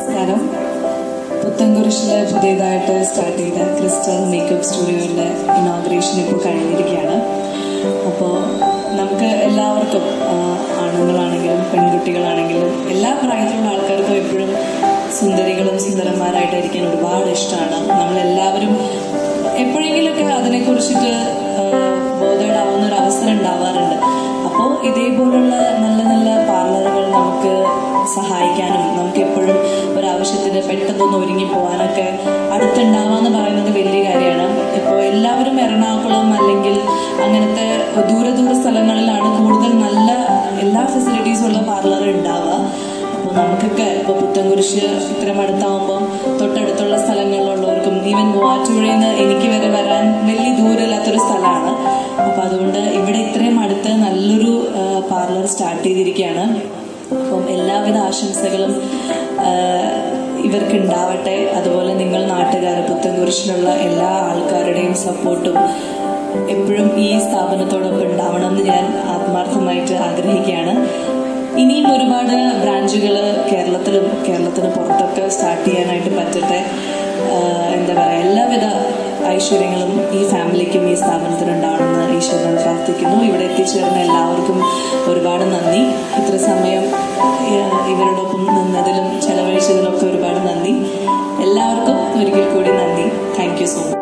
നമസ്കാരം പുത്തൻകുരിശില് പുതിയതായിട്ട് സ്റ്റാർട്ട് ചെയ്ത ക്രിസ്റ്റൽ മേക്കപ്പ് സ്റ്റുഡിയോയുടെ ഇനോഗ്രേഷൻ ഇപ്പോൾ കഴിഞ്ഞിരിക്കുകയാണ് അപ്പോൾ നമുക്ക് എല്ലാവർക്കും ആ, ആണുങ്ങളാണെങ്കിലും പെൺകുട്ടികളാണെങ്കിലും എല്ലാ പ്രായത്തിലുള്ള ആൾക്കാർക്കും എപ്പോഴും സുന്ദരികളും സുന്ദരന്മാരായിട്ടായിരിക്കാൻ ഒരുപാട് ഇഷ്ടമാണ് നമ്മളെല്ലാവരും എപ്പോഴെങ്കിലുമൊക്കെ അതിനെക്കുറിച്ചിട്ട് ബോധേഡാവുന്ന ഒരു അവസരം ഉണ്ടാവാറുണ്ട് അപ്പോൾ ഇതേപോലുള്ള നല്ല നല്ല പാർലറുകൾ നമുക്ക് സഹായിക്കാനും നമുക്ക് എപ്പോഴും ഒരാവശ്യത്തിന് പെട്ടെന്നൊന്ന് ഒരുങ്ങി പോകാനൊക്കെ അടുത്തുണ്ടാവാന്ന് പറയുന്നത് വലിയ കാര്യമാണ് ഇപ്പോൾ എല്ലാവരും എറണാകുളം അല്ലെങ്കിൽ അങ്ങനത്തെ ദൂര ദൂര സ്ഥലങ്ങളിലാണ് കൂടുതൽ നല്ല എല്ലാ ഫെസിലിറ്റീസും ഉള്ള പാർലർ ഉണ്ടാവുക അപ്പോൾ നമുക്കൊക്കെ ഇപ്പോൾ പുത്തൻകുരിശ് ഇത്രയും അടുത്താവുമ്പോൾ തൊട്ടടുത്തുള്ള സ്ഥലങ്ങളിലുള്ളവർക്കും ഈവൻ മൂവാറ്റുപുഴയിൽ നിന്ന് എനിക്ക് വരെ വരാൻ വലിയ ദൂരമില്ലാത്തൊരു സ്ഥലമാണ് അപ്പോൾ അതുകൊണ്ട് ഇവിടെ ഇത്രയും അടുത്ത് നല്ലൊരു പാർലർ സ്റ്റാർട്ട് ചെയ്തിരിക്കുകയാണ് അപ്പം എല്ലാവിധ ആശംസകളും ആ, ഇവർക്ക് ഉണ്ടാവട്ടെ അതുപോലെ നിങ്ങൾ നാട്ടുകാർ പുത്തൻകുരിശിലുള്ള എല്ലാ ആൾക്കാരുടെയും സപ്പോർട്ടും എപ്പോഴും ഈ സ്ഥാപനത്തോടൊപ്പം ഉണ്ടാവണം എന്ന് ഞാൻ ആത്മാർത്ഥമായിട്ട് ആഗ്രഹിക്കുകയാണ് ഇനിയും ഒരുപാട് ബ്രാഞ്ചുകൾ കേരളത്തിലും കേരളത്തിന് പുറത്തൊക്കെ സ്റ്റാർട്ട് ചെയ്യാനായിട്ട് പറ്റട്ടെ ആഹ് എന്താ പറയുക എല്ലാവിധ ഐശ്വര്യങ്ങളും ഈ ഫാമിലിക്കും ഈ സ്ഥാപനത്തിനും ഉണ്ടാവണമെന്ന് ഈശ്വരനോട് പ്രാർത്ഥിക്കുന്നു ഇവിടെ എത്തിച്ചേർന്ന എല്ലാവർക്കും ഒരുപാട് നന്ദി ഇത്ര സമയം ആഹ് ഇവരോടൊപ്പം നിന്നതിലും ചെലവഴിച്ചതിലൊക്കെ ഒരുപാട് നന്ദി എല്ലാവർക്കും ഒരിക്കൽ കൂടി നന്ദി താങ്ക് യു സോ മച്ച്